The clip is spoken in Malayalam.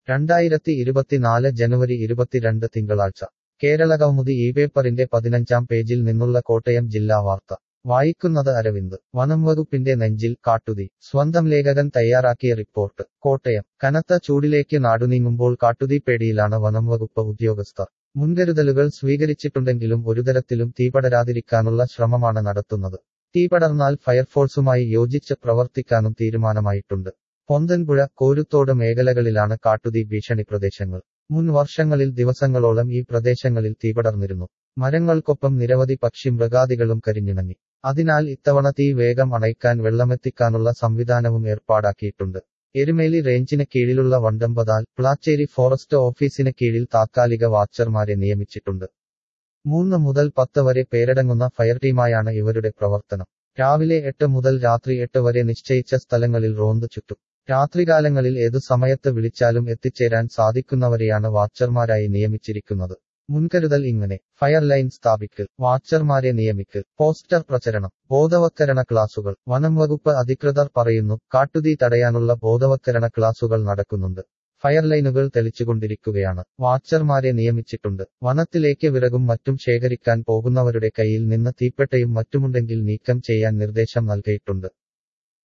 രണ്ടായിരത്തി ഇരുപത്തിനാല് ജനുവരി ഇരുപത്തിരണ്ട് തിങ്കളാഴ്ച കേരള കൗമുദി ഈ പേപ്പറിന്റെ പതിനഞ്ചാം പേജിൽ നിന്നുള്ള കോട്ടയം ജില്ലാ വാർത്ത വായിക്കുന്നത് അരവിന്ദ് വനം വകുപ്പിന്റെ നെഞ്ചിൽ കാട്ടുതീ സ്വന്തം ലേഖകൻ തയ്യാറാക്കിയ റിപ്പോർട്ട് കോട്ടയം കനത്ത ചൂടിലേക്ക് നാടുനീങ്ങുമ്പോൾ കാട്ടുതീ പേടിയിലാണ് വനം വകുപ്പ് ഉദ്യോഗസ്ഥർ മുൻകരുതലുകൾ സ്വീകരിച്ചിട്ടുണ്ടെങ്കിലും ഒരുതരത്തിലും തീപടരാതിരിക്കാനുള്ള ശ്രമമാണ് നടത്തുന്നത് തീപടർന്നാൽ ഫയർഫോഴ്സുമായി യോജിച്ച് പ്രവർത്തിക്കാനും തീരുമാനമായിട്ടുണ്ട് പൊന്തൻപുഴ കോരുത്തോട് മേഖലകളിലാണ് കാട്ടുതീ ഭീഷണി പ്രദേശങ്ങൾ മുൻ വർഷങ്ങളിൽ ദിവസങ്ങളോളം ഈ പ്രദേശങ്ങളിൽ തീപടർന്നിരുന്നു മരങ്ങൾക്കൊപ്പം നിരവധി പക്ഷി മൃഗാദികളും കരിഞ്ഞിണങ്ങി അതിനാൽ ഇത്തവണ തീ വേഗം അണയ്ക്കാൻ വെള്ളമെത്തിക്കാനുള്ള സംവിധാനവും ഏർപ്പാടാക്കിയിട്ടുണ്ട് എരുമേലി റേഞ്ചിന് കീഴിലുള്ള വണ്ടമ്പതാൽ പ്ലാച്ചേരി ഫോറസ്റ്റ് ഓഫീസിന് കീഴിൽ താത്കാലിക വാച്ചർമാരെ നിയമിച്ചിട്ടുണ്ട് മൂന്ന് മുതൽ പത്ത് വരെ പേരടങ്ങുന്ന ഫയർ ടീമായാണ് ഇവരുടെ പ്രവർത്തനം രാവിലെ എട്ട് മുതൽ രാത്രി എട്ട് വരെ നിശ്ചയിച്ച സ്ഥലങ്ങളിൽ റോന്ത് ചുറ്റും രാത്രികാലങ്ങളിൽ ഏതു സമയത്ത് വിളിച്ചാലും എത്തിച്ചേരാൻ സാധിക്കുന്നവരെയാണ് വാച്ചർമാരായി നിയമിച്ചിരിക്കുന്നത് മുൻകരുതൽ ഇങ്ങനെ ഫയർ ലൈൻ സ്ഥാപിക്കൽ വാച്ചർമാരെ നിയമിക്കൽ പോസ്റ്റർ പ്രചരണം ബോധവത്കരണ ക്ലാസുകൾ വനം വകുപ്പ് അധികൃതർ പറയുന്നു കാട്ടുതീ തടയാനുള്ള ബോധവത്കരണ ക്ലാസുകൾ നടക്കുന്നുണ്ട് ഫയർ ലൈനുകൾ തെളിച്ചുകൊണ്ടിരിക്കുകയാണ് വാച്ചർമാരെ നിയമിച്ചിട്ടുണ്ട് വനത്തിലേക്ക് വിറകും മറ്റും ശേഖരിക്കാൻ പോകുന്നവരുടെ കയ്യിൽ നിന്ന് തീപ്പെട്ടയും മറ്റുമുണ്ടെങ്കിൽ നീക്കം ചെയ്യാൻ നിർദ്ദേശം നൽകിയിട്ടുണ്ട്